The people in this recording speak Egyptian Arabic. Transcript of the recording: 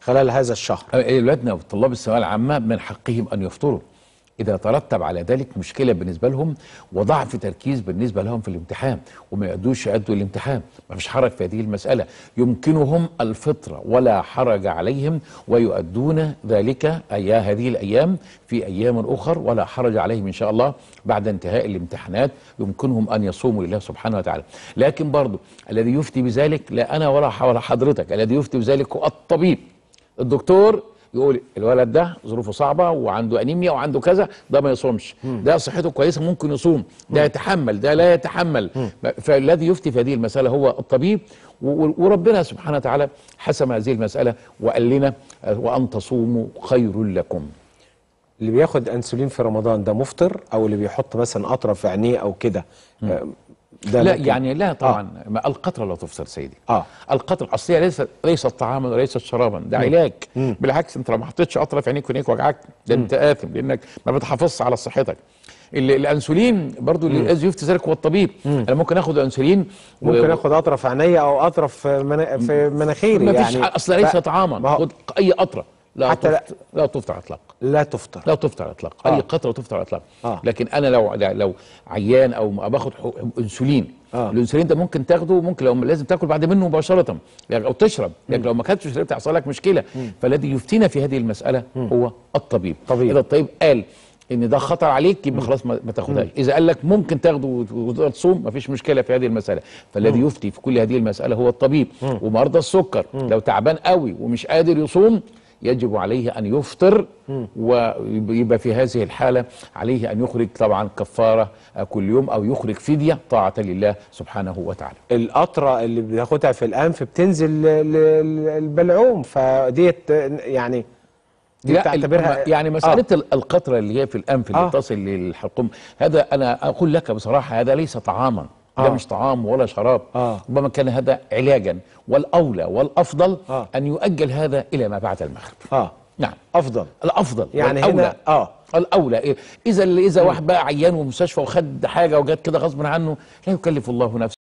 خلال هذا الشهر اولادنا وطلاب الثانويه العامه من حقهم ان يفطروا اذا ترتب على ذلك مشكله بالنسبه لهم وضعف تركيز بالنسبه لهم في الامتحان وما يقدوش يأدوا الامتحان ما فيش حرج في هذه المساله يمكنهم الفطره ولا حرج عليهم ويؤدون ذلك اي هذه الايام في ايام اخر ولا حرج عليهم ان شاء الله بعد انتهاء الامتحانات يمكنهم ان يصوموا لله سبحانه وتعالى لكن برضو الذي يفتي بذلك لا انا ولا ولا حضرتك الذي يفتي بذلك هو الطبيب الدكتور يقول الولد ده ظروفه صعبه وعنده انيميا وعنده كذا ده ما يصومش ده صحته كويسه ممكن يصوم ده يتحمل ده لا يتحمل فالذي يفتي في هذه المساله هو الطبيب و- وربنا سبحانه وتعالى حسم هذه المساله وقال لنا آه، وان تصوموا خير لكم اللي بياخد انسولين في رمضان ده مفطر او اللي بيحط مثلا قطره في عينيه او كده آه، ده لا ممكن- يعني لا طبعا ما القطره لا تفطر سيدي آه. القطره اصليه ليست ليست طعاما وليست شرابا ده علاج بالعكس انت لو ما حطيتش قطره في عينيك وعينيك وجعك ده انت اثم لانك ما بتحافظش على صحتك ال- الانسولين برضو اللي الذي يفتي ذلك هو الطبيب انا ممكن اخد انسولين و- ممكن اخد قطره في عينيا او قطره في منا... في مناخيري ما فيش يعني ح- اصل ليس ف- طعاما ما هو خد اي قطره لا حتى لا- تفطر لا تفطر على الاطلاق لا تفطر لا تفطر على الاطلاق آه. اي قطره تفطر على الاطلاق آه. لكن انا لو لو عيان او باخد حو- انسولين آه. الانسولين ده ممكن تاخده ممكن لو لازم تاكل بعد منه مباشره يعني او تشرب لكن لو ما كانتش شربت هيحصل لك مشكله فالذي يفتينا في هذه المساله هو الطبيب طبيب. اذا الطبيب قال ان ده خطر عليك يبقى خلاص ما ما تاخدهاش اذا قال لك ممكن تاخده وت- وتصوم ما فيش مشكله في هذه المساله فالذي يفتي في كل هذه المساله هو الطبيب ومرضى السكر لو تعبان قوي ومش قادر يصوم يجب عليه ان يفطر ويبقى في هذه الحاله عليه ان يخرج طبعا كفاره كل يوم او يخرج فديه طاعه لله سبحانه وتعالى القطره اللي بياخدها في الانف بتنزل ل- ل- البلعوم فديت يعني دي لا بتعتبرها الم- يعني مساله آه. القطره اللي هي في الانف اللي آه. آه. تصل للحلقوم هذا انا اقول لك بصراحه هذا ليس طعاما آه. ده مش طعام ولا شراب آه. ربما كان هذا علاجا والاولى والافضل آه. ان يؤجل هذا الى ما بعد المغرب اه نعم افضل الافضل يعني والأولى. هنا اه الاولى إيه؟ اذا اذا واحد بقى عيان ومستشفى وخد حاجه وجات كده غصب عنه لا يكلف الله نفسا